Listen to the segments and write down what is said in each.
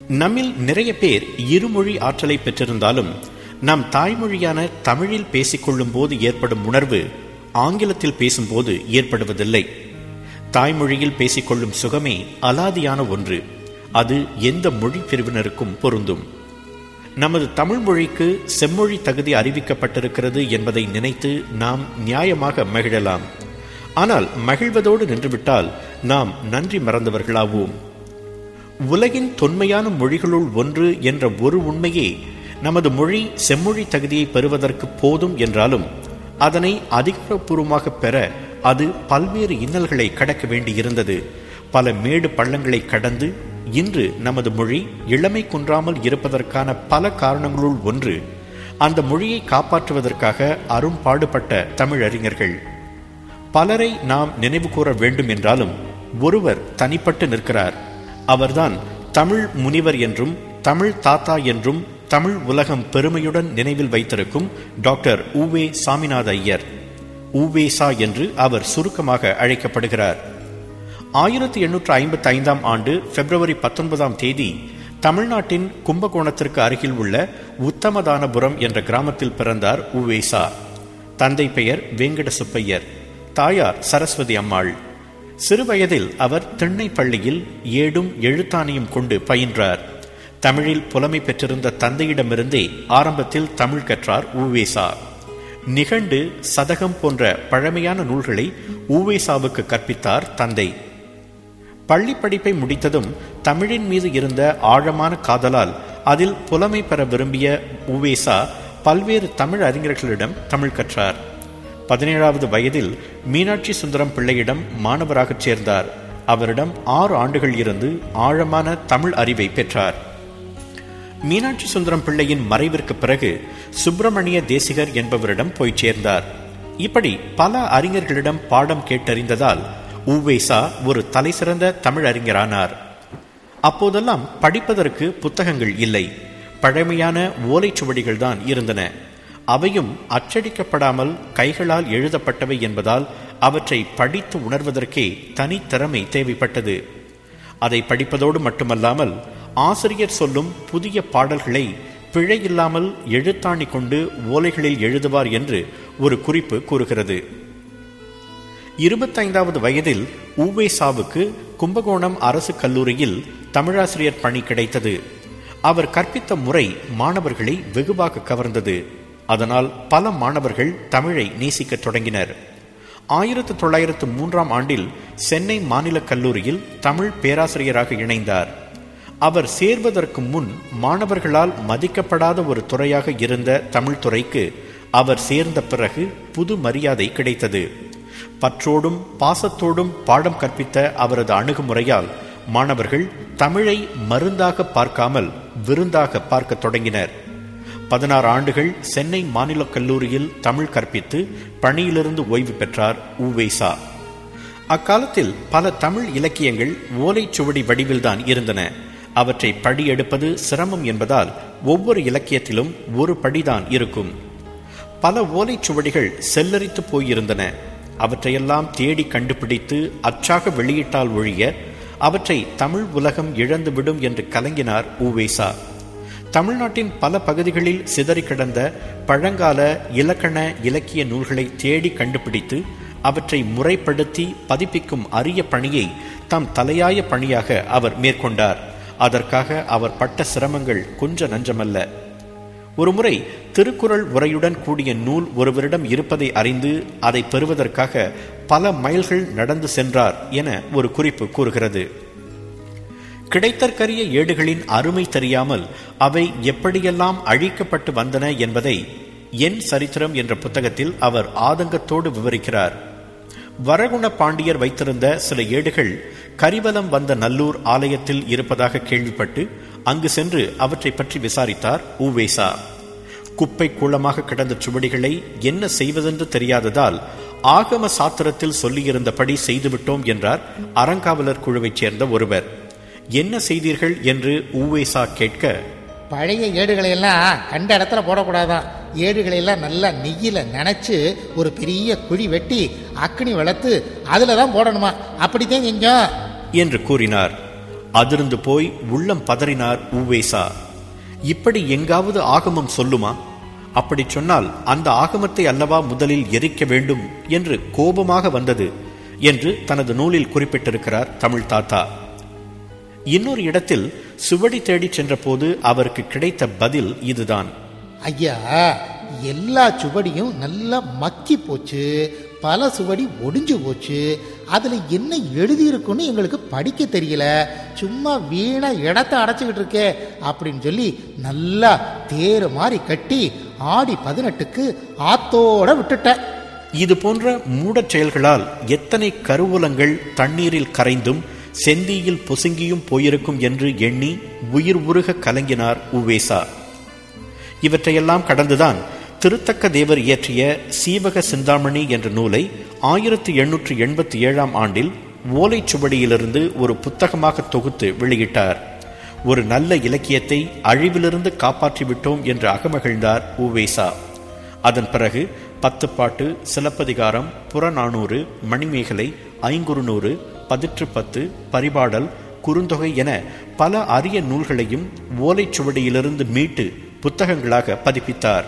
நம்மில் நிறைய பேர் இருமொழி ஆற்றலை பெற்றிருந்தாலும் நம் தாய்மொழியான தமிழில் பேசிக்கொள்ளும் போது ஏற்படும் உணர்வு ஆங்கிலத்தில் பேசும்போது ஏற்படுவதில்லை தாய்மொழியில் பேசிக்கொள்ளும் சுகமே அலாதியான ஒன்று அது எந்த மொழி பிரிவினருக்கும் பொருந்தும் நமது தமிழ் மொழிக்கு செம்மொழி தகுதி அறிவிக்கப்பட்டிருக்கிறது என்பதை நினைத்து நாம் நியாயமாக மகிழலாம் ஆனால் மகிழ்வதோடு நின்றுவிட்டால் நாம் நன்றி மறந்தவர்களாவோம் உலகின் தொன்மையான மொழிகளுள் ஒன்று என்ற ஒரு உண்மையே நமது மொழி செம்மொழி தகுதியை பெறுவதற்கு போதும் என்றாலும் அதனை அதிகாரப்பூர்வமாக பெற அது பல்வேறு இன்னல்களை கடக்க வேண்டியிருந்தது பல மேடு பள்ளங்களை கடந்து இன்று நமது மொழி இளமை குன்றாமல் இருப்பதற்கான பல காரணங்களுள் ஒன்று அந்த மொழியை காப்பாற்றுவதற்காக அரும்பாடுபட்ட தமிழறிஞர்கள் பலரை நாம் நினைவு கூற வேண்டும் என்றாலும் ஒருவர் தனிப்பட்டு நிற்கிறார் அவர்தான் தமிழ் முனிவர் என்றும் தமிழ் தாத்தா என்றும் தமிழ் உலகம் பெருமையுடன் நினைவில் வைத்திருக்கும் டாக்டர் உவே சாமிநாத ஐயர் உவேசா என்று அவர் சுருக்கமாக அழைக்கப்படுகிறார் ஆயிரத்தி எண்ணூற்று ஐம்பத்தி ஐந்தாம் ஆண்டு பிப்ரவரி பத்தொன்பதாம் தேதி தமிழ்நாட்டின் கும்பகோணத்திற்கு அருகில் உள்ள உத்தமதானபுரம் என்ற கிராமத்தில் பிறந்தார் உவேசா தந்தை பெயர் வெங்கட சுப்பையர் தாயார் சரஸ்வதி அம்மாள் சிறுவயதில் அவர் திண்ணை பள்ளியில் ஏடும் எழுத்தாணியும் கொண்டு பயின்றார் தமிழில் புலமை பெற்றிருந்த தந்தையிடமிருந்தே ஆரம்பத்தில் தமிழ் கற்றார் ஊவேசா நிகண்டு சதகம் போன்ற பழமையான நூல்களை ஊவேசாவுக்கு கற்பித்தார் தந்தை பள்ளி படிப்பை முடித்ததும் தமிழின் மீது இருந்த ஆழமான காதலால் அதில் புலமை பெற விரும்பிய உவேசா பல்வேறு தமிழ் அறிஞர்களிடம் தமிழ் கற்றார் பதினேழாவது வயதில் மீனாட்சி சுந்தரம் பிள்ளையிடம் மாணவராகச் சேர்ந்தார் அவரிடம் ஆறு ஆண்டுகள் இருந்து ஆழமான தமிழ் அறிவை பெற்றார் மீனாட்சி சுந்தரம் பிள்ளையின் மறைவிற்கு பிறகு சுப்பிரமணிய தேசிகர் என்பவரிடம் போய் சேர்ந்தார் இப்படி பல அறிஞர்களிடம் பாடம் கேட்டறிந்ததால் உவேசா ஒரு தலைசிறந்த தமிழ் அறிஞரானார் அப்போதெல்லாம் படிப்பதற்கு புத்தகங்கள் இல்லை பழமையான ஓலைச்சுவடிகள் தான் இருந்தன அவையும் அச்சடிக்கப்படாமல் கைகளால் எழுதப்பட்டவை என்பதால் அவற்றை படித்து உணர்வதற்கே தனித்திறமை தேவைப்பட்டது அதை படிப்பதோடு மட்டுமல்லாமல் ஆசிரியர் சொல்லும் புதிய பாடல்களை பிழை இல்லாமல் எழுத்தாணி கொண்டு ஓலைகளில் எழுதுவார் என்று ஒரு குறிப்பு கூறுகிறது இருபத்தைந்தாவது வயதில் ஊவேசாவுக்கு கும்பகோணம் அரசு கல்லூரியில் தமிழாசிரியர் பணி கிடைத்தது அவர் கற்பித்த முறை மாணவர்களை வெகுவாக கவர்ந்தது அதனால் பல மாணவர்கள் தமிழை நேசிக்கத் தொடங்கினர் ஆயிரத்து தொள்ளாயிரத்து மூன்றாம் ஆண்டில் சென்னை மாநில கல்லூரியில் தமிழ் பேராசிரியராக இணைந்தார் அவர் சேர்வதற்கு முன் மாணவர்களால் மதிக்கப்படாத ஒரு துறையாக இருந்த தமிழ் துறைக்கு அவர் சேர்ந்த பிறகு புது மரியாதை கிடைத்தது பற்றோடும் பாசத்தோடும் பாடம் கற்பித்த அவரது அணுகுமுறையால் மாணவர்கள் தமிழை மருந்தாக பார்க்காமல் விருந்தாக பார்க்க தொடங்கினர் பதினாறு ஆண்டுகள் சென்னை மாநில கல்லூரியில் தமிழ் கற்பித்து பணியிலிருந்து ஓய்வு பெற்றார் உவேசா அக்காலத்தில் பல தமிழ் இலக்கியங்கள் ஓலைச்சுவடி வடிவில்தான் இருந்தன அவற்றை படி எடுப்பது சிரமம் என்பதால் ஒவ்வொரு இலக்கியத்திலும் ஒரு படிதான் இருக்கும் பல ஓலைச்சுவடிகள் செல்லரித்து போயிருந்தன அவற்றையெல்லாம் தேடி கண்டுபிடித்து அச்சாக வெளியிட்டால் ஒழிய அவற்றை தமிழ் உலகம் இழந்துவிடும் என்று கலங்கினார் ஊவேசா தமிழ்நாட்டின் பல பகுதிகளில் சிதறி கிடந்த பழங்கால இலக்கண இலக்கிய நூல்களை தேடி கண்டுபிடித்து அவற்றை முறைப்படுத்தி பதிப்பிக்கும் அரிய பணியை தம் தலையாய பணியாக அவர் மேற்கொண்டார் அதற்காக அவர் பட்ட சிரமங்கள் கொஞ்ச நஞ்சமல்ல ஒருமுறை திருக்குறள் உரையுடன் கூடிய நூல் ஒருவரிடம் இருப்பதை அறிந்து அதை பெறுவதற்காக பல மைல்கள் நடந்து சென்றார் என ஒரு குறிப்பு கூறுகிறது கிடைத்தற்கரிய ஏடுகளின் அருமை தெரியாமல் அவை எப்படியெல்லாம் அழிக்கப்பட்டு வந்தன என்பதை என் சரித்திரம் என்ற புத்தகத்தில் அவர் ஆதங்கத்தோடு விவரிக்கிறார் வரகுண பாண்டியர் வைத்திருந்த சில ஏடுகள் கரிவலம் வந்த நல்லூர் ஆலயத்தில் இருப்பதாக கேள்விப்பட்டு அங்கு சென்று அவற்றை பற்றி விசாரித்தார் ஊவேசா குப்பை கூளமாக கிடந்த சுவடிகளை என்ன செய்வதென்று தெரியாததால் ஆகம சாத்திரத்தில் சொல்லியிருந்தபடி செய்துவிட்டோம் என்றார் அறங்காவலர் குழுவைச் சேர்ந்த ஒருவர் என்ன செய்தீர்கள் என்று ஊவேசா கேட்க பழைய ஏடுகளை எல்லாம் கண்ட இடத்துல போடக்கூடாதான் ஏடுகளை எல்லாம் நல்லா நெய்யில் நனைச்சு ஒரு பெரிய குழி வெட்டி அக்னி வளர்த்து அதில் தான் போடணுமா அப்படித்தான் செஞ்சோம் என்று கூறினார் அதிர்ந்து போய் உள்ளம் பதறினார் ஊவேசா இப்படி எங்காவது ஆகமம் சொல்லுமா அப்படி சொன்னால் அந்த ஆகமத்தை அல்லவா முதலில் எரிக்க வேண்டும் என்று கோபமாக வந்தது என்று தனது நூலில் குறிப்பிட்டிருக்கிறார் தமிழ் தாத்தா இன்னொரு இடத்தில் சுவடி தேடிச் சென்றபோது அவருக்கு கிடைத்த பதில் இதுதான் ஐயா எல்லா சுவடியும் நல்லா மக்கி போச்சு பல சுவடி ஒடிஞ்சு போச்சு அதுல என்ன எழுதியிருக்குன்னு எங்களுக்கு படிக்க தெரியல சும்மா வீணா இடத்த அடைச்சிக்கிட்டு இருக்கே அப்படின்னு சொல்லி நல்லா தேர் மாதிரி கட்டி ஆடி பதினெட்டுக்கு ஆத்தோட விட்டுட்டேன் இது போன்ற மூடச் செயல்களால் எத்தனை கருவூலங்கள் தண்ணீரில் கரைந்தும் செந்தியில் பொசுங்கியும் போயிருக்கும் என்று எண்ணி உயிர் உருக கலங்கினார் உவேசா இவற்றையெல்லாம் கடந்துதான் திருத்தக்க தேவர் இயற்றிய சீவக சிந்தாமணி என்ற நூலை ஆயிரத்தி எண்ணூற்று எண்பத்தி ஏழாம் ஆண்டில் ஓலைச்சுவடியிலிருந்து ஒரு புத்தகமாக தொகுத்து வெளியிட்டார் ஒரு நல்ல இலக்கியத்தை அழிவிலிருந்து காப்பாற்றிவிட்டோம் என்று அகமகிழ்ந்தார் உவேசா அதன் பிறகு பத்துப்பாட்டு சிலப்பதிகாரம் புறநானூறு மணிமேகலை ஐங்குறுநூறு பதிற்று பத்து பரிபாடல் குறுந்தொகை என பல அரிய நூல்களையும் ஓலைச்சுவடியிலிருந்து மீட்டு புத்தகங்களாக பதிப்பித்தார்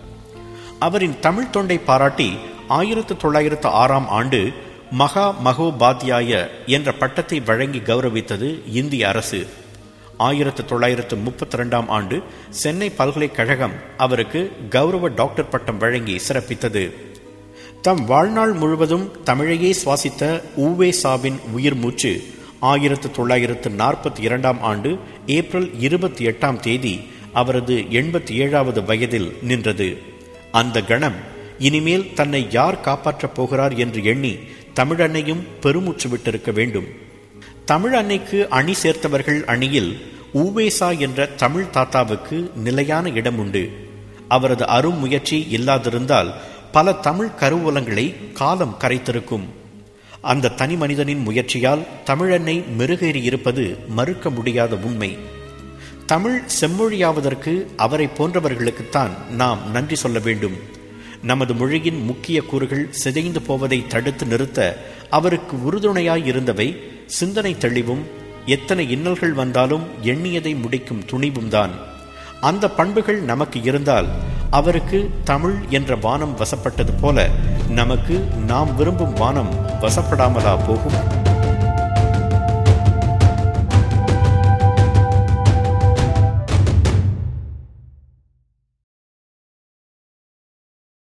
அவரின் தமிழ் தொண்டை பாராட்டி ஆயிரத்து தொள்ளாயிரத்து ஆறாம் ஆண்டு மகா மகோபாத்தியாய என்ற பட்டத்தை வழங்கி கௌரவித்தது இந்திய அரசு ஆயிரத்து தொள்ளாயிரத்து முப்பத்தி ரெண்டாம் ஆண்டு சென்னை பல்கலைக்கழகம் அவருக்கு கௌரவ டாக்டர் பட்டம் வழங்கி சிறப்பித்தது தம் வாழ்நாள் முழுவதும் தமிழையே சுவாசித்த ஊவேசாவின் உயிர் மூச்சு ஆயிரத்து தொள்ளாயிரத்து நாற்பத்தி இரண்டாம் ஆண்டு ஏப்ரல் இருபத்தி எட்டாம் தேதி அவரது எண்பத்தி ஏழாவது வயதில் நின்றது அந்த கணம் இனிமேல் தன்னை யார் காப்பாற்றப் போகிறார் என்று எண்ணி தமிழன்னையும் பெருமூச்சு விட்டிருக்க வேண்டும் தமிழ் அன்னைக்கு அணி சேர்த்தவர்கள் அணியில் ஊவேசா என்ற தமிழ் தாத்தாவுக்கு நிலையான இடம் உண்டு அவரது அரும் முயற்சி இல்லாதிருந்தால் பல தமிழ் கருவூலங்களை காலம் கரைத்திருக்கும் அந்த தனி மனிதனின் முயற்சியால் தமிழன்னை மெருகேறி இருப்பது மறுக்க முடியாத உண்மை தமிழ் செம்மொழியாவதற்கு அவரை போன்றவர்களுக்குத்தான் நாம் நன்றி சொல்ல வேண்டும் நமது மொழியின் முக்கிய கூறுகள் சிதைந்து போவதை தடுத்து நிறுத்த அவருக்கு உறுதுணையாய் இருந்தவை சிந்தனை தெளிவும் எத்தனை இன்னல்கள் வந்தாலும் எண்ணியதை முடிக்கும் துணிவும் தான் அந்த பண்புகள் நமக்கு இருந்தால் அவருக்கு தமிழ் என்ற வானம் வசப்பட்டது போல நமக்கு நாம் விரும்பும் வானம் வசப்படாமலா போகும்